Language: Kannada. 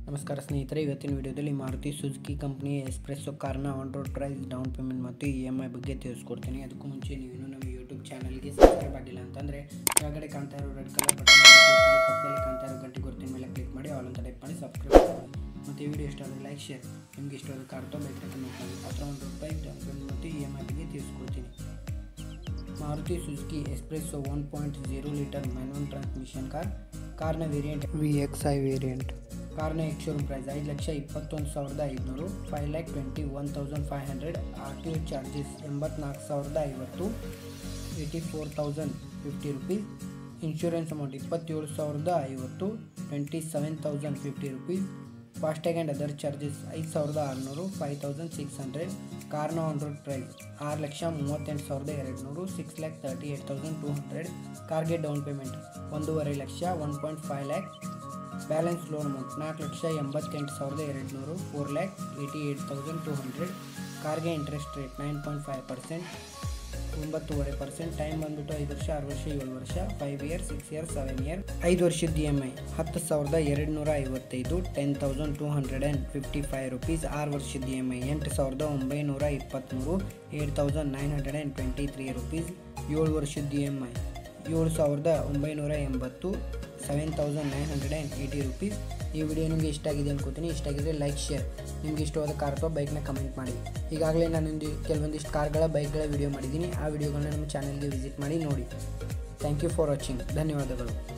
ನಮಸ್ಕಾರ ಸ್ನೇಹಿತರೆ ಇವತ್ತಿನ ವಿಡಿಯೋದಲ್ಲಿ ಮಾರುತಿ ಸುಜುಕಿ ಕಂಪ್ನಿಯ ಎಸ್ಪ್ರೆಸ್ಸೋ ಕಾರ್ನ on road price down payment ಮತ್ತು ಇ ಎಮ್ ಐ ಬಗ್ಗೆ ತಿಳಿಸ್ಕೊಡ್ತೀನಿ ಅದಕ್ಕೂ ಮುಂಚೆ ನೀವೇನು ನಮ್ಮ ಯೂಟ್ಯೂಬ್ ಚಾನಲ್ಗೆ ಸಬ್ಸ್ಕ್ರೈಬ್ ಆಗಿಲ್ಲ ಅಂತಂದರೆ ಕೆಳಗಡೆ ಕಾಣ್ತಾ ಇರೋ ರೆಡ್ ಕಲರ್ ಬಟನ್ ಕ್ಲಿಕ್ ಮಾಡಿ ಪಕ್ಕದಲ್ಲಿ ಕಾಣ್ತಾ ಇರೋ ಗಂಟೆ ಗುರುತಿನ ಮೇಲೆ ಕ್ಲಿಕ್ ಮಾಡಿ ಆಲ್ ಅಂತ ಟೈಪ್ ಮಾಡಿ ಸಬ್ಸ್ಕ್ರೈಬ್ ಮಾಡಿ ಮತ್ತು ಈ ವಿಡಿಯೋ ಇಷ್ಟ ಆದರೆ ಲೈಕ್ ಶೇರ್ ನಿಮಗೆ ಇಷ್ಟವಾದ ಕಾರ್ ತೊಗೊಬೇಕು ಕಮೆಂಟ್ ಮಾಡಿ ಹತ್ರ ಒಂದು ರೂಪಾಯಿ ಡೌನ್ ಪೇಮೆಂಟ್ ಮತ್ತು ಇ ಎಮ್ ಐ ಬಗ್ಗೆ ತಿಳಿಸ್ಕೊಡ್ತೀನಿ Maruti Suzuki Spresso one point zero litre manual transmission car ಕಾರ್ನ variant V X I variant ಕಾರ್ನ ಎಕ್ಸ್ ಶೋರೂಮ್ ಪ್ರೈಸ್ ಐದು ಲಕ್ಷ ಇಪ್ಪತ್ತೊಂದು ಸಾವಿರದ ಐದುನೂರು five lakh twenty one thousand five hundred R T O charges ಎಂಬತ್ನಾಲ್ಕು ಸಾವಿರದ ಐವತ್ತು eighty four thousand fifty rupees insurance amount ಇಪ್ಪತ್ತೇಳು ಸಾವಿರದ ಐವತ್ತು twenty seven thousand fifty rupees FASTag and other charges ಐದು ಸಾವಿರದ ಆರುನೂರು ಫೈವ್ ತೌಸಂಡ್ ಸಿಕ್ಸ್ ಹಂಡ್ರೆಡ್ ಕಾರ್ನ ಆನ್ ರೋಡ್ ಪ್ರೈಸ್ ಆರು ಲಕ್ಷ ಮೂವತ್ತೆಂಟು ಸಾವಿರದ ಎರಡು ನೂರು six lakh thirty eight thousand two hundred ಕಾರ್ಗೆ ಡೌನ್ ಪೇಮೆಂಟ್ ಒಂದೂವರೆ ಲಕ್ಷ one point five lakh balance loan amount ನಾಲ್ಕು ಲಕ್ಷ ಎಂಬತ್ತೆಂಟು ಸಾವಿರದ ಎರಡು ನೂರು four lakh eighty eight thousand two hundred ಕಾರ್ಗೆ interest rate nine point five percent ಒಂಬತ್ತೂವರೆ ಪರ್ಸೆಂಟ್ ಟೈಮ್ ಬಂದ್ಬಿಟ್ಟು ಐದು ವರ್ಷ ಆರು ವರ್ಷ ಏಳು ವರ್ಷ five year six year seven year ಐದು ವರ್ಷದ ಇ ಎಮ್ ಐ ಹತ್ತು ಸಾವಿರದ ಎರಡು ನೂರ ಐವತ್ತೈದು ten thousand two hundred and fifty five rupees ಆರು ವರ್ಷದ ಇ ಎಮ್ ಐ ಎಂಟು ಸಾವಿರದ ಒಂಬೈನೂರ ಇಪ್ಪತ್ತ್ಮೂರು eight thousand nine hundred and twenty three rupees ಏಳು ವರ್ಷದ ಇ ಎಮ್ ಐ ಏಳು ಸಾವಿರದ ಒಂಬೈನೂರ ಎಂಬತ್ತು seven thousand nine hundred and eighty rupees ಈ ವಿಡಿಯೋ ನಿಮಗೆ ಇಷ್ಟ ಆಗಿದೆ ಅನ್ಕೋತೀನಿ ಇಷ್ಟ ಆಗಿದ್ರೆ ಲೈಕ್ ಶೇರ್ ನಿಮ್ಗೆ ಇಷ್ಟವಾದ ಕಾರ್ ಅಥವಾ ಬೈಕ್ನ ಕಮೆಂಟ್ ಮಾಡಿ ಈಗಾಗಲೇ ನಾನೊಂದು ಕೆಲವೊಂದಿಷ್ಟು ಕಾರ್ಗಳ ಬೈಕ್ಗಳ ವಿಡಿಯೋ ಮಾಡಿದ್ದೀನಿ ಆ ವಿಡಿಯೋಗಳನ್ನ ನಮ್ಮ ಚಾನಲ್ಗೆ ವಿಸಿಟ್ ಮಾಡಿ ನೋಡಿ ಥ್ಯಾಂಕ್ ಯು ಫಾರ್ ವಾಚಿಂಗ್ ಧನ್ಯವಾದಗಳು